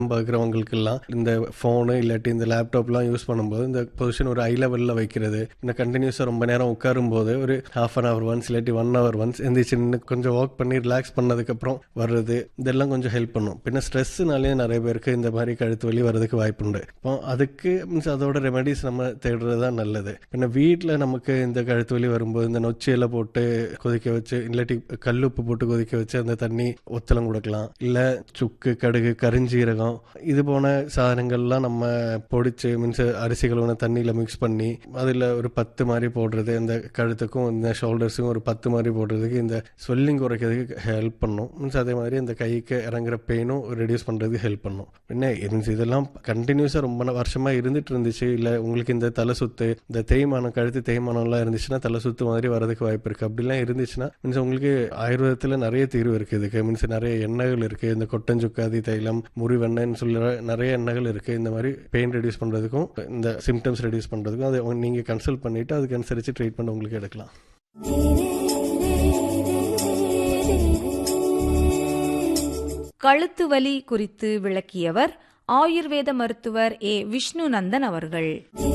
பார்க்குறவங்களுக்கெல்லாம் இந்த ஃபோனு இல்லாட்டி இந்த லேப்டாப்லாம் யூஸ் பண்ணும்போது இந்த பொசிஷன் ஒரு ஐ லெவலில் வைக்கிறது இந்த கண்டினியூஸாக ரொம்ப நேரம் உட்காரும் போது ஒரு ஹாஃப் அன் ஹவர் ஒன்ஸ் இல்லாட்டி ஒன் ஹவர் ஒன்ஸ் எந்திரிச்சு நின்று கொஞ்சம் ஒர்க் பண்ணி ரிலாக்ஸ் பண்ணதுக்கப்புறம் வர்றது இதெல்லாம் கொஞ்சம் ஹெல்ப் பண்ணும் பின்ன ஸ்ட்ரெஸ்ஸுனாலே நிறைய பேருக்கு இந்த மாதிரி கழுத்து வலி வர்றதுக்கு வாய்ப்புண்டு இப்போ அதுக்கு மீன்ஸ் அதோட ரெமெடிஸ் நம்ம தேடுறது தான் நல்லது பின்ன வீட்டில் நமக்கு இந்த கழுத்து வலி வரும்போது இந்த நொச்சியில போட்டு கொதிக்க வச்சு இல்லாட்டி கல்லுப்பு போட்டு கொதிக்க வச்சு அந்த தண்ணி ஒத்தலம் கொடுக்கலாம் இல்லை சுக்கு கடுகு கரிஞ்சீரகம் இது போன சாதனங்கள்லாம் நம்ம பொடிச்சு மீன்ஸ் அரிசி கழுவுன தண்ணியில் மிக்ஸ் பண்ணி அதில் ஒரு பத்து மாதிரி போடுறது இந்த கழுத்துக்கும் இந்த ஷோல்டர்ஸுக்கும் ஒரு பத்து மாதிரி போடுறதுக்கு இந்த ஸ்வெல்லிங் குறைக்கிறதுக்கு ஹெல்ப் பண்ணும் மீன்ஸ் அதே மாதிரி இந்த கைக்கு இறங்குற பெயினும் ரெடியூஸ் பண்ணுறதுக்கு ஹெல்ப் பண்ணும் என்ன மீன்ஸ் இதெல்லாம் கண்டினியூஸாக ரொம்ப நா- வருஷமா இருந்துட்டு இருந்துச்சு இல்லை உங்களுக்கு இந்த தலை சுத்து இந்த தேய்மானம் கழுத்து தேய்மானம்லாம் இருந்துச்சுன்னா தலை சுத்து மாதிரி வரதுக்கு வாய்ப்பு இருக்குது அப்படிலாம் இருந்துச்சுன்னா மீன்ஸ் உங்களுக்கு ஆயுர்வேதத்தில் நிறைய தீர்வு இருக்குது இதுக்கு மீன்ஸ் நிறைய எண்ணெய்கள் இருக்குது இந்த கொட்டஞ்சுக்காதி தைலம் முறிவெண்ணெய்னு சொல்லுற நிறைய எண்ணெய்கள் இருக்குது இந்த மாதிரி பெயின் ரெடியூஸ் பண்ணுறதுக்கும் இந்த சிம்டம்ஸ் ரெடியூஸ் பண்ணுறதுக்கும் அதை நீங்கள் கன்சல்ட் பண்ணிவிட்டு அதுக்கு அனுசரித்து ட்ரீட்மெண்ட் உங்களுக்கு எடுக்கலாம் கழுத்து வலி குறித்து விளக்கியவர் ஆயுர்வேத மருத்துவர் ஏ விஷ்ணுநந்தன் அவர்கள்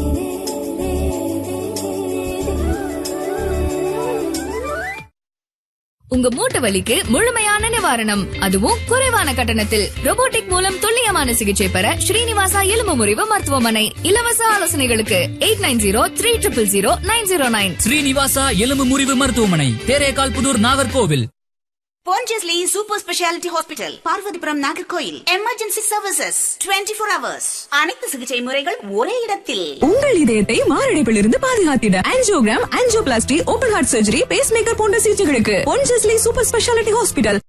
உங்க மூட்டு வலிக்கு முழுமையான நிவாரணம் அதுவும் குறைவான கட்டணத்தில் robotic மூலம் துல்லியமான சிகிச்சை பெற ஸ்ரீனிவாசா எலும்பு முறிவு மருத்துவமனை இலவச ஆலோசனைகளுக்கு eight nine zero three triple zero nine zero nine Srinivasa எலும்பு முறிவு மருத்துவமனை Therekal Pudur Nagercoil Pondicherry Super Speciality Hospital, Parvathipuram Nagercoil emergency services 24 four hours அனைத்து சிகிச்சை முறைகள் ஒரே இடத்தில் உங்கள் இதயத்தை மாரடைப்பிலிருந்து பாதுகாத்திட angiogram angioplasty open heart surgery pacemaker போன்ற சிகிச்சைகளுக்கு பொன்ஜஸ்லி சூப்பர் ஸ்பெஷாலிட்டி ஹாஸ்பிட்டல்